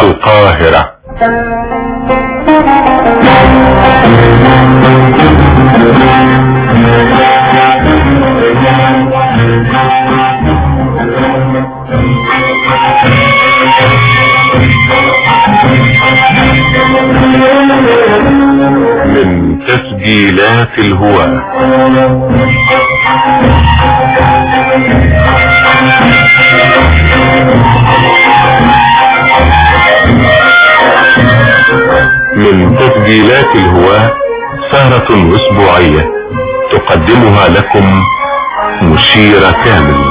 القاهرة من تسجيلات الهواة من تسجيلات الهواة سهرة أسبوعية تقدمها لكم مشيرة كامل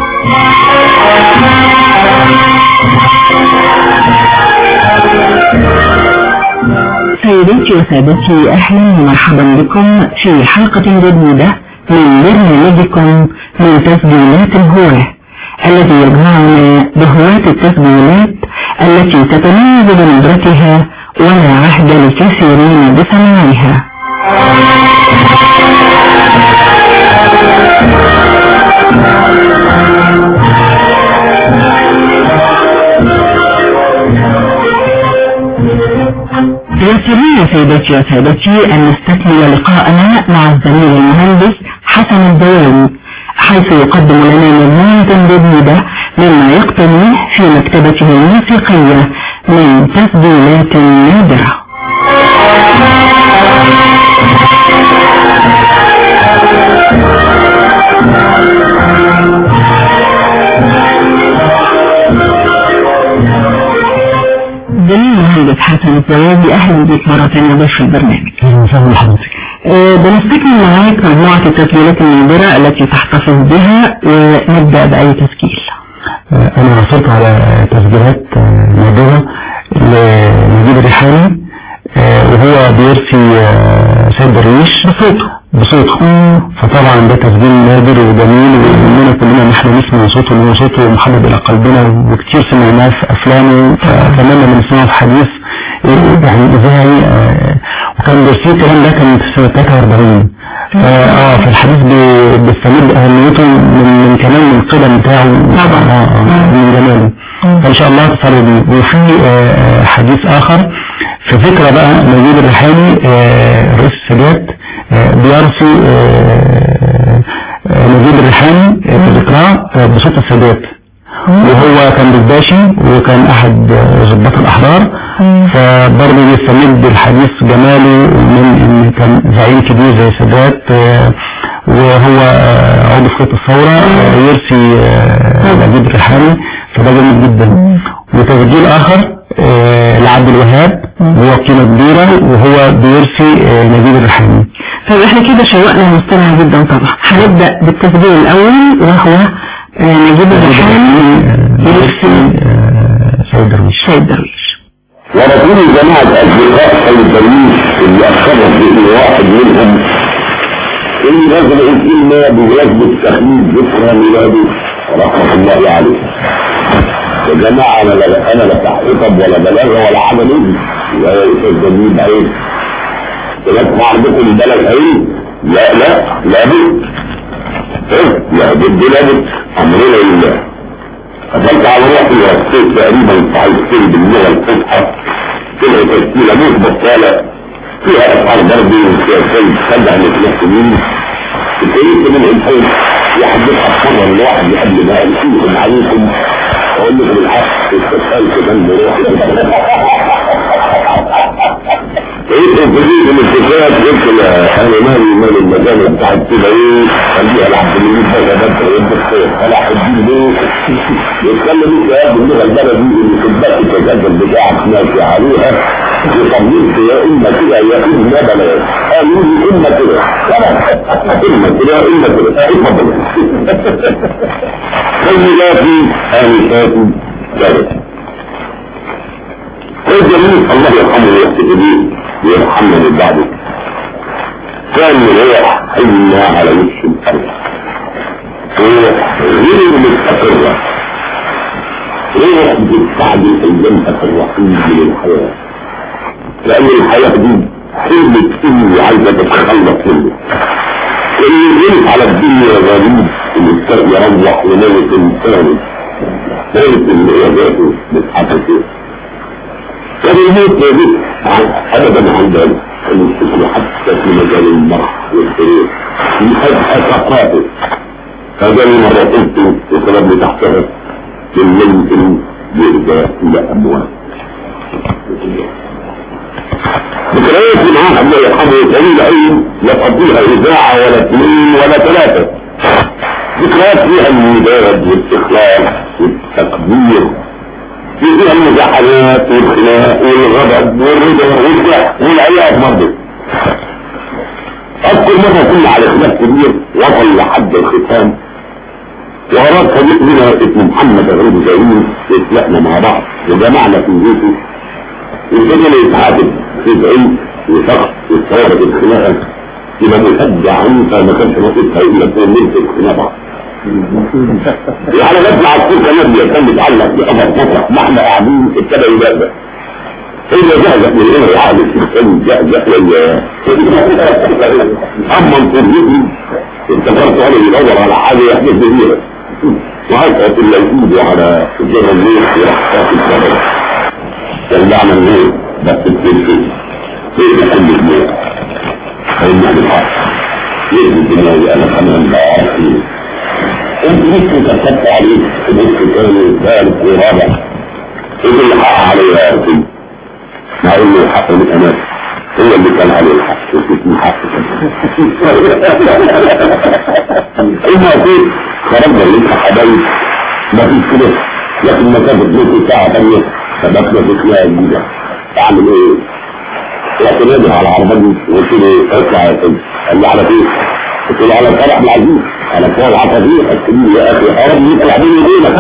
سيداتي وسادتي اهلا ومرحبا بكم في حلقة جديدة من برنامجكم من تسجيلات الهواة الذي يجمعنا بهواة التسجيلات التي تتميز بندرتها ولا عهد لكثيرين بسماعها يسرني سيدتي وسادتي أن نستكمل لقاءنا مع الزميل المهندس حسن الدواني حيث يقدم لنا مجموعة جديدة مما يقتني في مكتبته الموسيقية من تسجيلات نادرة زميل المهندس حسن الزواجي أهلا بك مرة ثانية ضيف في البرنامج اهلا وسهلا بحضرتك آه، بنستكمل معاك مجموعة التسجيلات النادرة التي تحتفظ بها ونبدأ بأي تسجيل آه، انا وصلت على تسجيلات آه، نادرة لنجيب الريحاني آه، وهو بيرثي آه، سيد درويش بصوته بصوته فطبعا ده تسجيل نادر وجميل ويهمنا كلنا ان احنا نسمع صوته لان صوته محبب الى قلبنا وكتير سمعناه في افلامه فاتمنى من نسمعه في حديث يعني اذاعي آه، وكان بيرسيه الكلام ده كان في سنه 43 اه آه، فالحديث بي- بيستمد اهميته من من كمان من القدم بتاعه طبعا. اه اه من جماله فان شاء الله تصلوا بيه وفي آه، آه، حديث اخر في فكرة بقى نجيب الريحاني آه، رئيس السادات آه، بيرثي آه، آه، نجيب الريحاني آه، في الإقراء آه، بصوت السادات وهو كان بالباشي وكان أحد آه، ضباط الأحرار فبرضه بيستمد الحديث جماله من إن كان زعيم كبير زي السادات آه، وهو آه، عضو في خطة الثورة آه، يرثي آه، نجيب الريحاني فده جميل جدا وتسجيل آخر آه، لعبد الوهاب وهو قيمة كبيرة وهو بيرثي آه، نجيب الريحاني طب احنا كده شوقنا المستمع جدا طبعا هنبدأ بالتسجيل الأول وهو آه، نجيب الريحاني يرسي آه، سيد درويش سيد درويش ورسول جماعة أصدقاء سيد درويش اللي أشرف بإن واحد منهم إن رجل الكلمة بمناسبة تخليد ذكرى ميلاده رحمة الله عليه يا جماعة أنا لا أنا لا تحقيقب ولا بلاغة ولا حاجة مني لا يا أستاذ جميل عيب تسمع عندكم البلد عيب لا لا لابد إيه لابد لابد أمرنا لله قفلت على روحي وصيت تقريبا صحيحتين باللغة الفصحى طلعت تشكيلة مش بطالة فيها أسعار برضه وفيها شيء خدع للمسلمين الكريم من الإنسان واحد يبقى أفكار الواحد قبل ما أنسيهم عليكم أقول لكم الحق استسألت من بروحي ايه تنفذين الاتفاق قلت لا انا مالي مال المجال بتاعت كده ايه خليها لعبد المجيد بقى ده يبقى صلاح الدين ليه يتكلم انت يا ابن اللغه البلدي اللي في البث التسجل بتاعك ماشي عليها وطمنت يا اما كده يا اما بلاش قالوا لي اما كده اما كده يا اما كده اتفضل سيداتي انساتي ثلاثه الجميل الله يرحمه ويحسن به ويرحمنا من بعده كان ريح حلنا على وش الارض ريح غير مستقرة ريح بتستعجل ايامها الرحيم للحياة لان الحياة دي حلمت اني عايزة تتخلص منه اللي يجلس على الدنيا غريب الانسان يروح لموت انساني موت اللي هي ذاته بتحدث يموت ما يموت ابدا عن ذلك المسلم حتى في مجال المرح والسرور في فتح ثقافه فجاني مرة قلت وطلب لي تحتها من يرجع الى اموال ذكرياتي معاه الله يرحمه طويلة أوي لا تقضيها إذاعة ولا اثنين ولا ثلاثة ذكريات فيها المداد والاستخلاص والتقدير فيها المزاحمات والخناق والغضب والرضا والضحك والعياط برضه أذكر مرة كنا على خلاف كبير وصل لحد الختام وأراد صديق لنا اسمه محمد غريب زاويين يتلاقنا مع بعض وجمعنا في بيته وفضل يتعاتب يدعي وشخص يتصور بالخناقة يبقى مشجع عنيفة ما كانش ناقصها إلا تقول نمسك الخناقة يعني نطلع الصوت نبي كان متعلق بأمر مسرح ما احنا قاعدين ابتدى يبقى إذا جهزت من هنا العالم الثاني جهزت ويا أما انتظرني افتكرت أنا يدور على حاجة يحدث بيها وهكذا اللي يجيب على جهة الليل وراح تاكل الجبل رجعنا الليل بس التلفزيون ليه كل الليل خلينا بالحق ليه الدنيا انا كمان بعرف انت لسه كتبت عليك لسه تاني ثالث ورابع ايه اللي حق عليها يا اخي مع انه الحق من انا هو اللي كان عليه الحق اسمه حق اما اكيد خرجنا لسه حبايب ما فيش كده لكن ما كانت نص ساعة تانية سبقنا في خلال جديدة اعمل ايه؟ رحت نادي على العربية وقلت له اطلع يا سيدي قال لي على فين؟ قلت له على فرح العزيز على فرح العصافير قلت له يا اخي يا رب يطلع بيني وبينك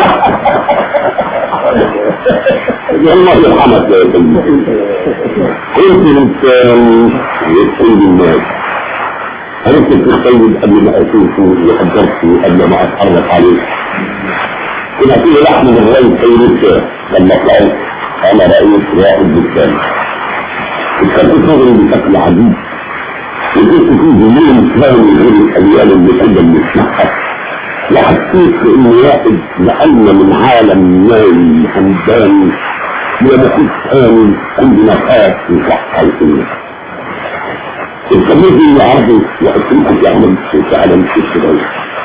الله يرحمك يا سيدي كنت انسان يدخل الناس عرفت السيد قبل ما اشوفه وقدرته قبل ما اتحرك عليه كنا فيه لحم من غير سيد لما طلعت انا رئيس واحد بالكامل وكان صغري بشكل عجيب وكنت فيه جميل اسلامي غير الاجيال اللي كنا بنسمعها وحسيت ان واحد نقلنا من عالم نايم همدان الى محيط ثاني عندنا خاف وصحة وقوة الكمية اللي عرضي وأسلوبك يعمل فعلا في الشباب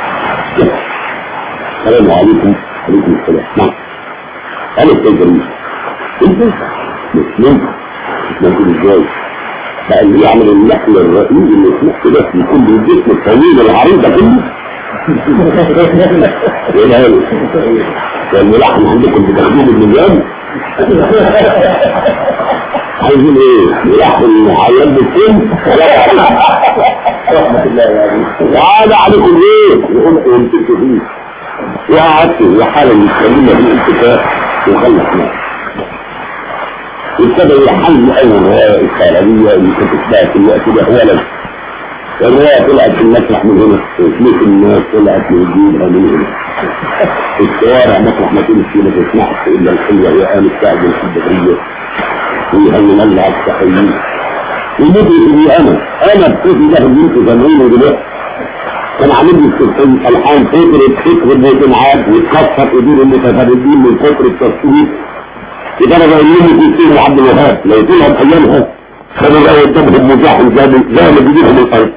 السلام عليكم عليكم السلام نعم انا استاذ جميل انت مش ممكن مش ممكن ازاي بقى اللي يعمل النقل الرئيسي اللي اسمه ده يكون بالجسم الطويل العريض ده كله ايه ده هذا؟ كان لحم عندكم بتاخدوه بالمليون عايزين ايه؟ لحم عيال بالسن رحمة الله يعني وعاد عليكم ايه؟ وقلت وانتوا فيه وقعدت وحالا يتكلمنا في الاتفاق وخلصنا ابتدى يحل اول رواية الخارجية اللي كنت اسمها في الوقت ده اولا الرواية طلعت في المسرح من هنا وفلوس الناس طلعت من الجيب من هنا الشوارع مسرح ما تمشي فيه ما تسمعش الا الحلوة هي قامت تعجل في الدهرية ويهني ملعب التحيين المدرك اللي انا انا بكيفي ده اللي انتوا سامعينه دلوقتي كان عامل لي السلطان الحان فكرة فكرة بيتنعاد وتكسر ايدين المتفردين من كتر التصوير لدرجة انهم يصيروا عبد الوهاب لو طلعوا ايامها كانوا لا قدامهم مزاحم زي زي اللي بيجيبهم الارض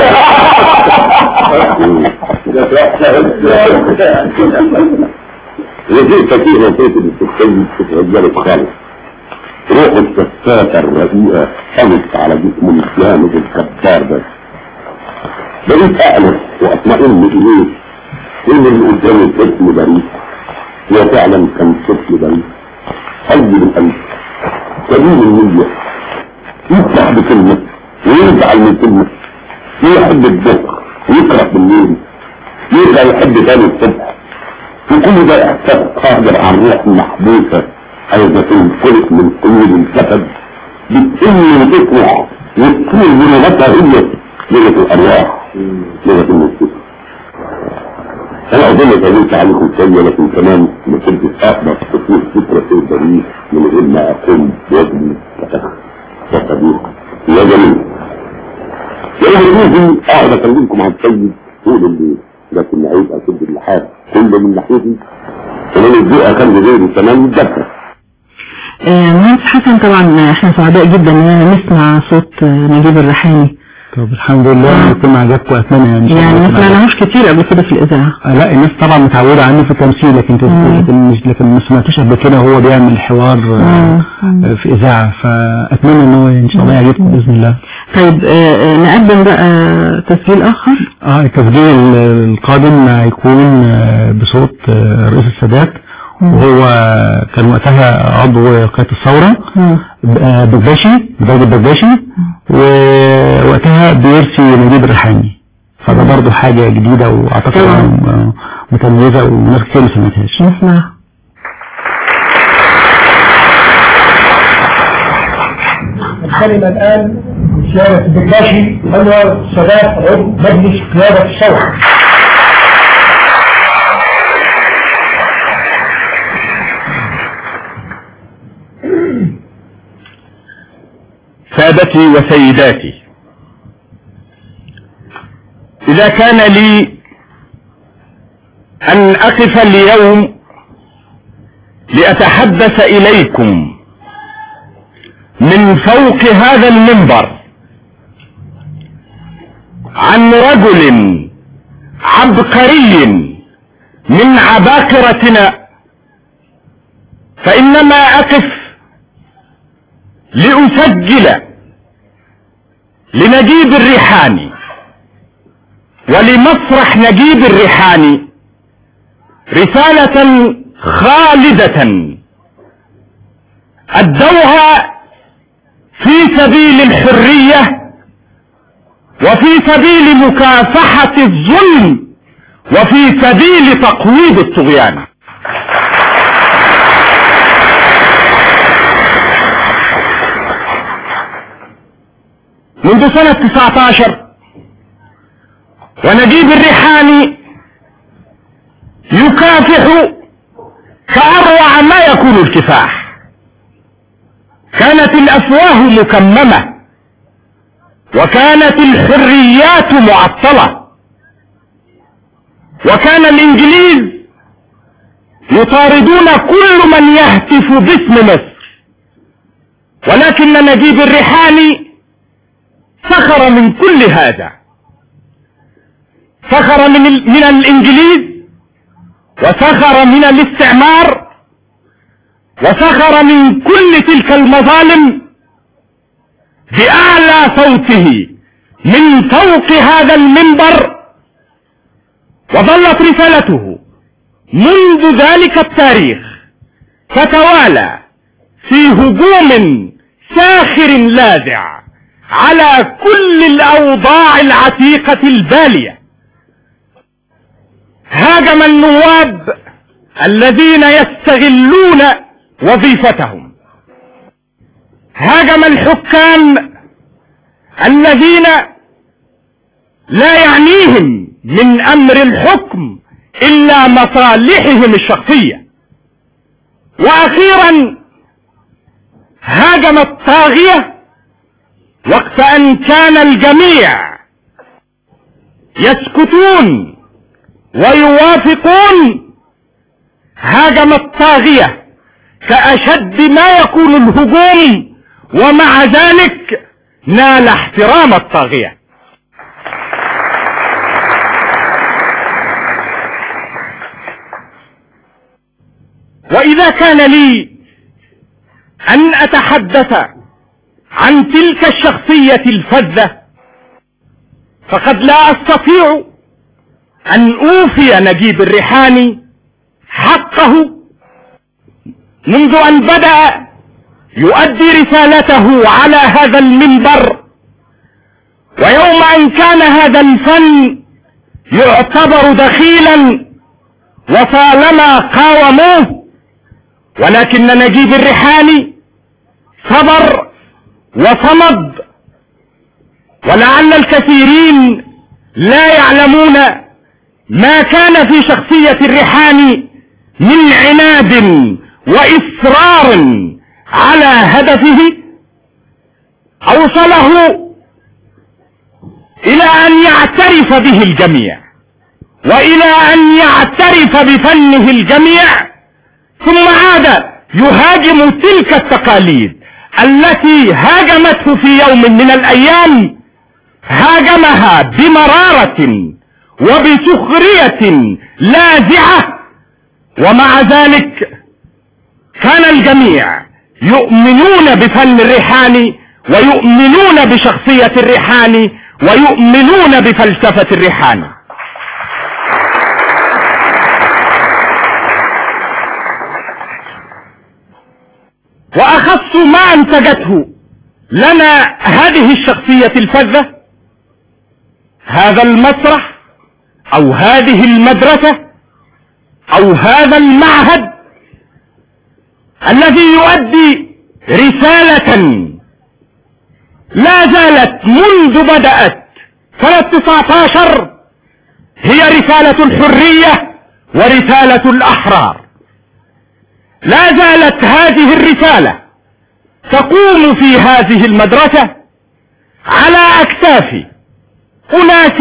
وزير كثير وفيت السكتين بتتغيروا خالص روح السفاتة الرقيقة حمت على جسم الجامد الكبار ده بقيت أألف وأطمئن إليه إن اللي قدامي طفل بريء وفعلا كان طفل بريء طيب القلب سليم النية يفتح بكلمة ويزعل من كلمة يحب الظهر ويكره بالليل يرجع يحب تاني الصبح وكل ده إحساس قادر على الروح المحبوسة عايزة تنفلت من قيود الكتب بتقل وتطلع وتكون بلغتها هي لغة الأرواح لغة النفوس أنا أظن تقولت عليكم شوية لكن كمان ما كنت أقدر تصوير فكرة في البريد من غير ما أقوم بواجبي كأخ وصديق يا جميل لو بتيجي أقعد أكلمكم عن السيد طول الليل لكن عيب أسد اللحاف كل من ناحيتي ومن الذوق كان غيري تمام الدفع من باشمهندس حسن طبعا احنا سعداء جدا اننا نسمع صوت نجيب الريحاني طب الحمد لله يكون عجبكم اتمنى يعني إن شاء يعني الله ما يكون عجبكم. سمعناهوش كتير قبل كده في الاذاعه آه، لا الناس طبعا متعودة عنه في التمثيل لكن مم. لكن مش لكن ما سمعتوش قبل كده هو بيعمل حوار آه، مم. آه، في إذاعة فأتمنى إن هو إن شاء الله يعجبكم بإذن الله طيب آه، آه، نقدم بقى تسجيل اخر اه التسجيل القادم هيكون آه، بصوت آه، رئيس السادات وهو كان وقتها عضو قيادة الثورة مم. آه، بكباشي بدرجة بكباشي ووقتها بيرسي نجيب الريحاني فده برضه حاجة جديدة واعتقد طبعاً. إنها متميزة وناس كتير ما سمعتهاش نسمع الكلمة الآن سيادة البكاشي أنور السادات عضو مجلس قيادة الثورة سادتي وسيداتي إذا كان لي أن أقف اليوم لأتحدث إليكم من فوق هذا المنبر عن رجل عبقري من عباقرتنا فإنما أقف لأسجل لنجيب الريحاني ولمسرح نجيب الريحاني رسالة خالدة أدوها في سبيل الحرية وفي سبيل مكافحة الظلم وفي سبيل تقويض الطغيان منذ سنة 19 ونجيب الريحاني يكافح كأروع ما يكون الكفاح كانت الأفواه مكممة وكانت الحريات معطلة وكان الإنجليز يطاردون كل من يهتف باسم مصر ولكن نجيب الريحاني سخر من كل هذا سخر من, ال... من الإنجليز وسخر من الاستعمار وسخر من كل تلك المظالم بأعلى صوته من فوق هذا المنبر وظلت رسالته منذ ذلك التاريخ تتوالى في هجوم ساخر لاذع على كل الأوضاع العتيقة البالية هاجم النواب الذين يستغلون وظيفتهم هاجم الحكام الذين لا يعنيهم من امر الحكم الا مصالحهم الشخصية واخيرا هاجم الطاغية وقت ان كان الجميع يسكتون ويوافقون هاجم الطاغية كأشد ما يكون الهجوم ومع ذلك نال احترام الطاغية وإذا كان لي أن أتحدث عن تلك الشخصية الفذة فقد لا أستطيع أن أوفي نجيب الريحاني حقه منذ أن بدأ يؤدي رسالته على هذا المنبر ويوم أن كان هذا الفن يعتبر دخيلا وطالما قاوموه ولكن نجيب الريحاني صبر وصمد ولعل الكثيرين لا يعلمون ما كان في شخصية الريحاني من عناد وإصرار على هدفه أوصله إلى أن يعترف به الجميع وإلى أن يعترف بفنه الجميع ثم عاد يهاجم تلك التقاليد التي هاجمته في يوم من الايام هاجمها بمرارة وبسخرية لاذعة ومع ذلك كان الجميع يؤمنون بفن الريحاني ويؤمنون بشخصية الريحاني ويؤمنون بفلسفة الريحاني واخص ما انتجته لنا هذه الشخصية الفذة هذا المسرح او هذه المدرسة او هذا المعهد الذي يؤدي رسالة لا زالت منذ بدأت سنة 19 هي رسالة الحرية ورسالة الأحرار لا زالت هذه الرسالة تقوم في هذه المدرسة على أكتاف أناس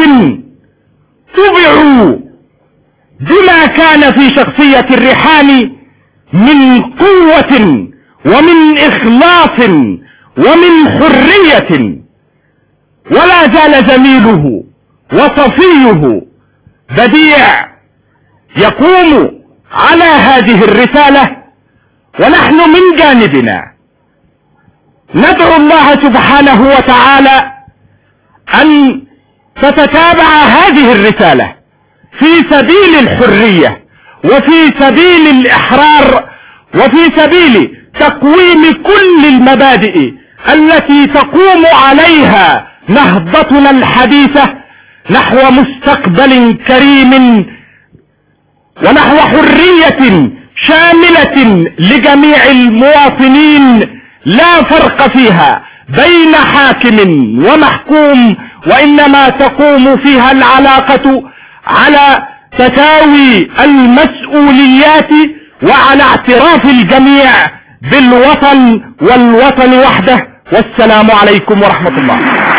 تبعوا بما كان في شخصية الريحاني من قوة ومن إخلاص ومن حرية ولا زال زميله وصفيه بديع يقوم على هذه الرسالة ونحن من جانبنا ندعو الله سبحانه وتعالى أن تتتابع هذه الرسالة في سبيل الحرية وفي سبيل الإحرار وفي سبيل تقويم كل المبادئ التي تقوم عليها نهضتنا الحديثة نحو مستقبل كريم ونحو حرية شاملة لجميع المواطنين لا فرق فيها بين حاكم ومحكوم وإنما تقوم فيها العلاقة على تساوي المسؤوليات وعلى اعتراف الجميع بالوطن والوطن وحده والسلام عليكم ورحمة الله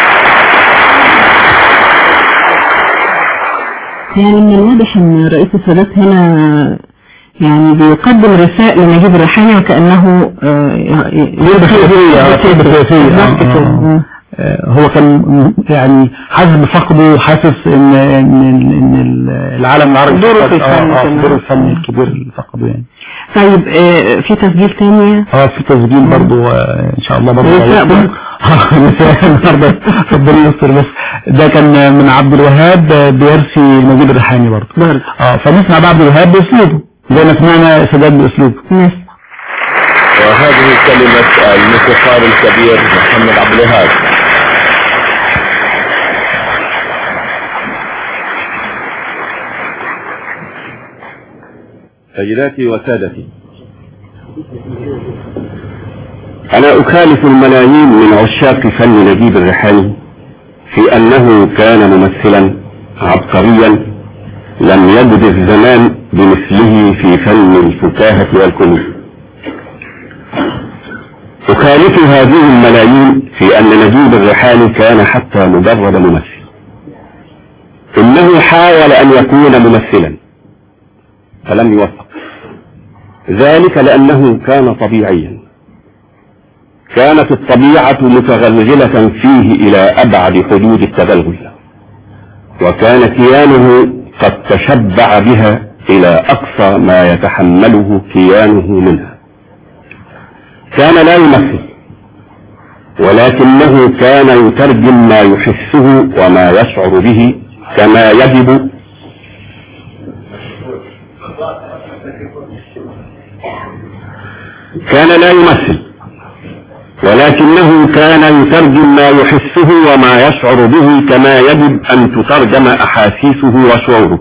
يعني من الواضح ان رئيس السادات هنا يعني بيقدم رسائل لنجيب الريحاني وكأنه آه، ضربة سياسية ضربة سياسية بالظبط آه، كده. آه، آه، هو كان يعني حاسس بفقده وحاسس ان ان ان العالم العربي دوره في فقد- آه، الفن آه، كمان. دوره الفني الكبير اللي فقده يعني طيب آه، في تسجيل تاني اه في تسجيل برضو آه، ان شاء الله برضو نساء برضو. اه نساء النهارده ربنا يستر بس ده كان من عبد الوهاب آه، بيرسي نجيب الريحاني برضو برضه اه فنسمع بقى عبد الوهاب باسلوبه زي ما سمعنا سادات باسلوبه نسمع وهذه كلمة الموسيقار الكبير محمد عبد الوهاب سيداتي وسادتي أنا أخالف الملايين من عشاق فن نجيب الريحاني في أنه كان ممثلا عبقريا لم يجد الزمان بمثله في فن الفكاهة والكوميديا أخالف هذه الملايين في أن نجيب الريحاني كان حتى مجرد ممثل إنه حاول أن يكون ممثلا فلم يوفق ذلك لأنه كان طبيعيا كانت الطبيعة متغلغلة فيه إلى أبعد حدود التغلغل وكان كيانه قد تشبع بها إلى أقصى ما يتحمله كيانه منها كان لا يمثل ولكنه كان يترجم ما يحسه وما يشعر به كما يجب كان لا يمثل ولكنه كان يترجم ما يحسه وما يشعر به كما يجب أن تترجم أحاسيسه وشعوره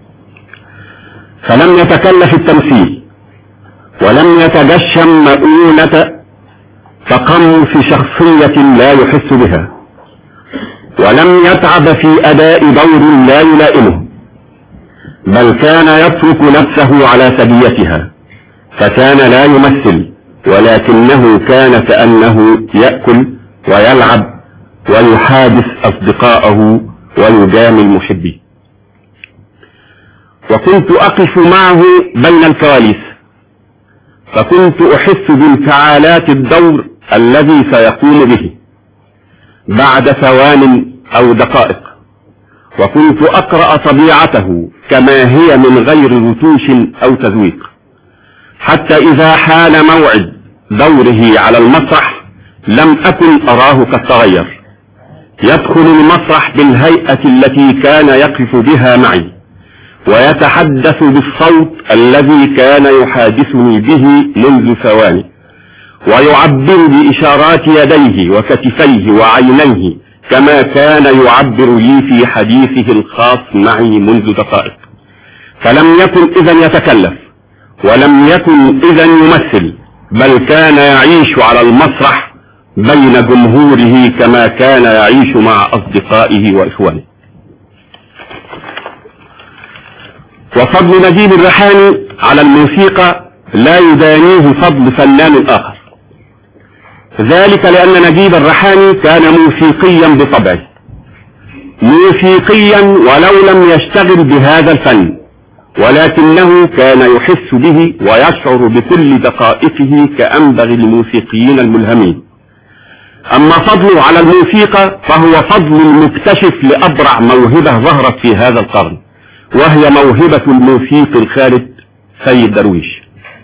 فلم يتكلف التمثيل ولم يتجشم مؤونة تقم في شخصية لا يحس بها ولم يتعب في أداء دور لا يلائمه بل كان يترك نفسه على سجيتها فكان لا يمثل ولكنه كان كأنه يأكل ويلعب ويحادث أصدقاءه ويجامل محبيه وكنت أقف معه بين الكواليس فكنت أحس بانفعالات الدور الذي سيقوم به بعد ثوان أو دقائق وكنت أقرأ طبيعته كما هي من غير رتوش أو تزويق حتى إذا حان موعد دوره على المسرح لم أكن أراه قد تغير يدخل المسرح بالهيئة التي كان يقف بها معي ويتحدث بالصوت الذي كان يحادثني به منذ ثواني ويعبر بإشارات يديه وكتفيه وعينيه كما كان يعبر لي في حديثه الخاص معي منذ دقائق فلم يكن إذا يتكلف ولم يكن إذا يمثل بل كان يعيش على المسرح بين جمهوره كما كان يعيش مع أصدقائه وإخوانه وفضل نجيب الريحاني على الموسيقى لا يدانيه فضل فنان آخر ذلك لأن نجيب الريحاني كان موسيقيا بطبعه موسيقيا ولو لم يشتغل بهذا الفن ولكنه كان يحس به ويشعر بكل دقائقه كأنبغي الموسيقيين الملهمين أما فضله على الموسيقى فهو فضل المكتشف لأبرع موهبة ظهرت في هذا القرن وهي موهبة الموسيقي الخالد سيد درويش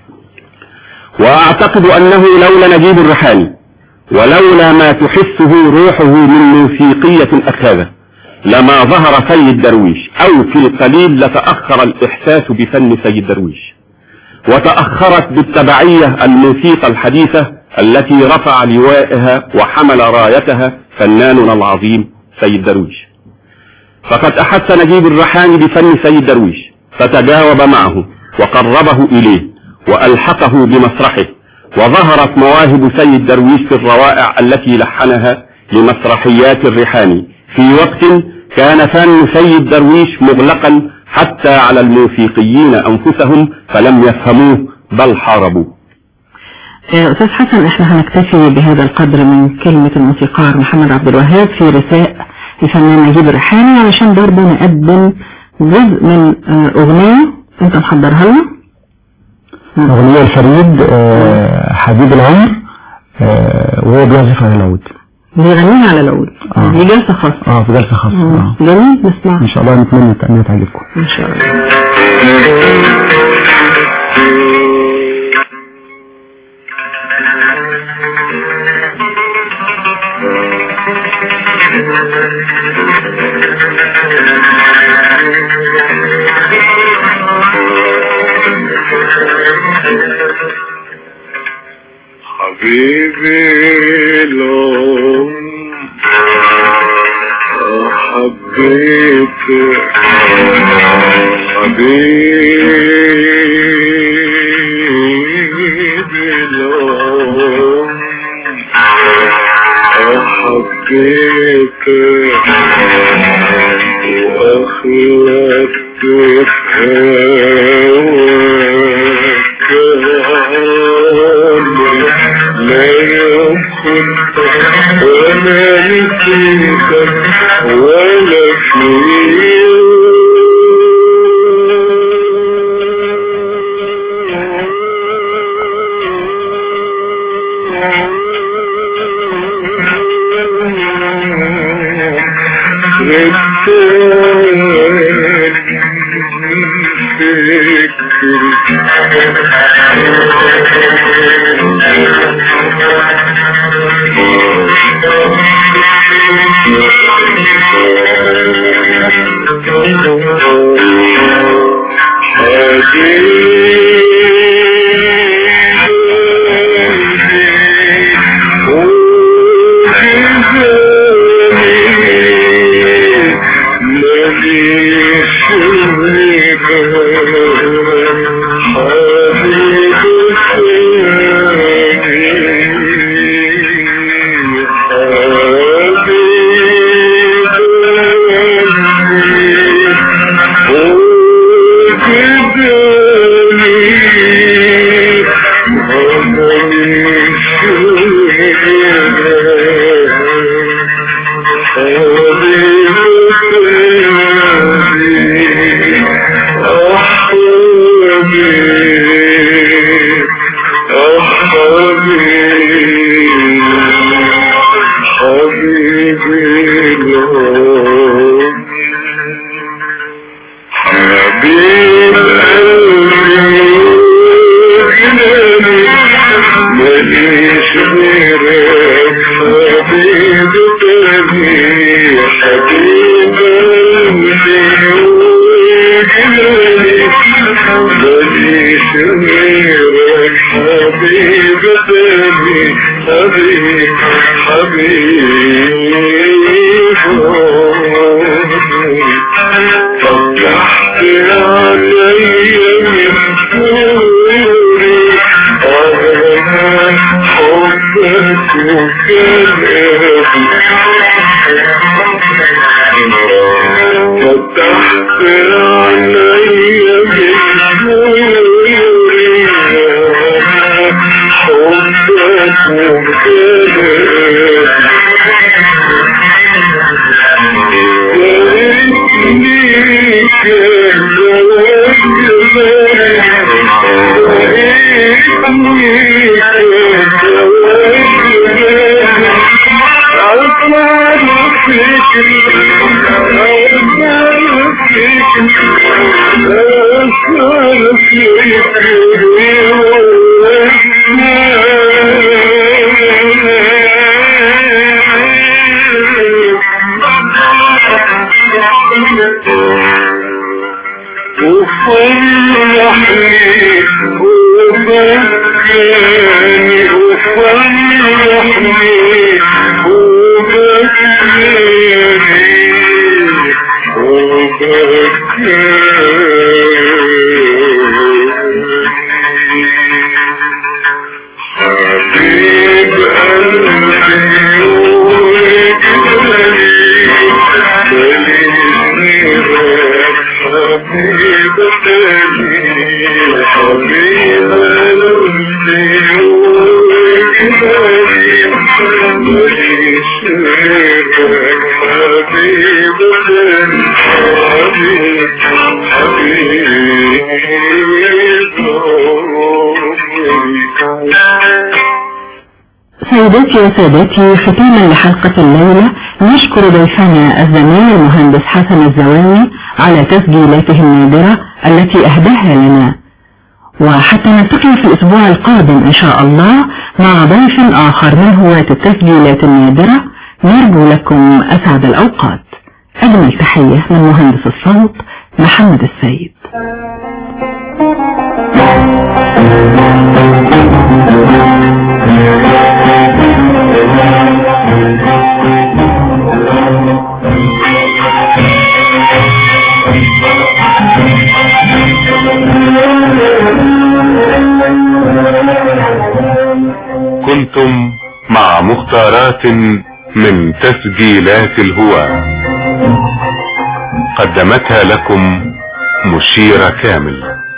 وأعتقد أنه لولا نجيب الريحاني ولولا ما تحسه روحه من موسيقية أكاذة لما ظهر سيد درويش أو في القليل لتأخر الإحساس بفن سيد درويش وتأخرت بالتبعية الموسيقى الحديثة التي رفع لوائها وحمل رايتها فناننا العظيم سيد درويش فقد أحس نجيب الريحاني بفن سيد درويش فتجاوب معه وقربه إليه وألحقه بمسرحه وظهرت مواهب سيد درويش في الروائع التي لحنها لمسرحيات الريحاني في وقت كان فن سيد درويش مغلقا حتى على الموسيقيين أنفسهم فلم يفهموه بل حاربوه آه، أستاذ حسن احنا هنكتفي بهذا القدر من كلمة الموسيقار محمد عبد الوهاب في رثاء الفنان نجيب الريحاني علشان برضه نقدم جزء من آه، أغنية أنت محضرها لنا أغنية الفريد آه، حبيب العمر آه، وهو بيعزف على العود بيغنيها على العود آه. دي جلسة خاصة اه في جلسة خاصة مم. آه. جميل نسمع ان شاء الله نتمنى انها تعجبكم إن شاء الله حبيبي لو حبيتك حبيبي لو حبيتك وأخلقت في هواك لا يمكن ولا نسيتك ولا ماليش غيرك حبيب تاني حبيب قلبي وجلالي ماليش غيرك حبيب تاني حبيب حبيب فتحت علي من فوري أنا حبك وكلامي فتحت علي من فوري أنا حبك وكلامي وفرحني وبكاني وفرحني وبكاني وبكاني حبيب قلبي وجلالي حبيب تاني حبيب قلبي وجلالي ماليش غيرك حبيب تاني حبيب حبيب سيداتي وسادتي ختاما لحلقة الليلة نشكر ضيفنا الزميل المهندس حسن الزواني على تسجيلاته النادرة التي أهداها لنا وحتى نلتقي في الأسبوع القادم إن شاء الله مع ضيف آخر من هواة التسجيلات النادرة نرجو لكم أسعد الأوقات أجمل تحية من مهندس الصوت محمد السيد كنتم مع مختارات من تسجيلات الهواة قدمتها لكم مشيرة كامل